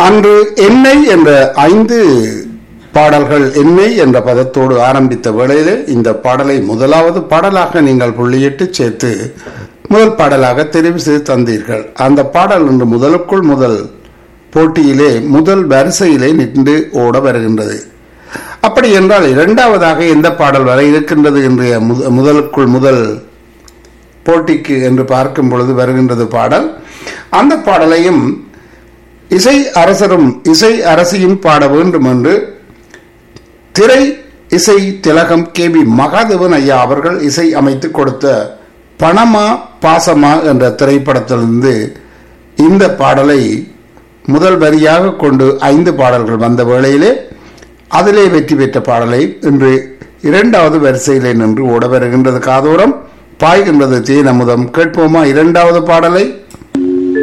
அன்று எண்ணெய் என்ற ஐந்து பாடல்கள் எண்ணெய் என்ற பதத்தோடு ஆரம்பித்த வேளையிலே இந்த பாடலை முதலாவது பாடலாக நீங்கள் புள்ளியிட்டு சேர்த்து முதல் பாடலாக தெரிவு செய்து தந்தீர்கள் அந்த பாடல் இன்று முதலுக்குள் முதல் போட்டியிலே முதல் வரிசையிலே நின்று ஓட வருகின்றது அப்படி என்றால் இரண்டாவதாக எந்த பாடல் வர இருக்கின்றது இன்றைய முத- முதலுக்குள் முதல் போட்டிக்கு என்று பார்க்கும் பொழுது வருகின்றது பாடல் அந்த பாடலையும் இசை அரசரும் இசை அரசியும் பாட வேண்டும் என்று திரை இசை திலகம் கே பி மகாதேவன் ஐயா அவர்கள் இசை அமைத்து கொடுத்த பணமா பாசமா என்ற திரைப்படத்திலிருந்து இந்த பாடலை முதல் வரியாக கொண்டு ஐந்து பாடல்கள் வந்த வேளையிலே அதிலே வெற்றி பெற்ற பாடலை இன்று இரண்டாவது வரிசையிலே நின்று ஓட வருகின்றது காதோரம் பாய்கின்றது தேனமுதம் கேட்போமா இரண்டாவது பாடலை